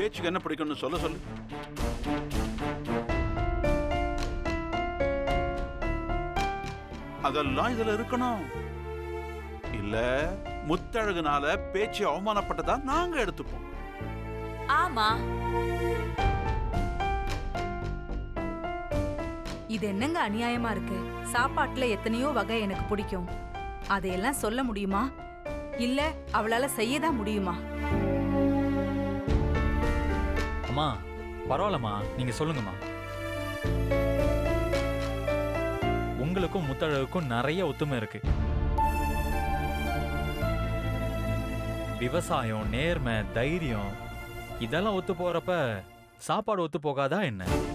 பேச்சுக்கு என்ன பிடிக்கும்னு சொல்ல சொல்லு அதெல்லாம் இதுல இருக்கணும் இல்ல முத்தழகுனால பேச்சு அவமானப்பட்டதா நாங்க எடுத்துப்போம் ஆமா இது என்னங்க அநியாயமா இருக்கு சாப்பாட்டுல எத்தனையோ வகை எனக்கு பிடிக்கும் அதையெல்லாம் சொல்ல முடியுமா இல்ல அவளால செய்யதான் முடியுமா அம்மா பரவாயில்லம்மா நீங்க சொல்லுங்கம்மா உங்களுக்கும் முத்தழகுக்கும் நிறைய ஒத்துமை இருக்கு விவசாயம் நேர்மை தைரியம் இதெல்லாம் ஒத்து போறப்ப சாப்பாடு ஒத்து போகாதா என்ன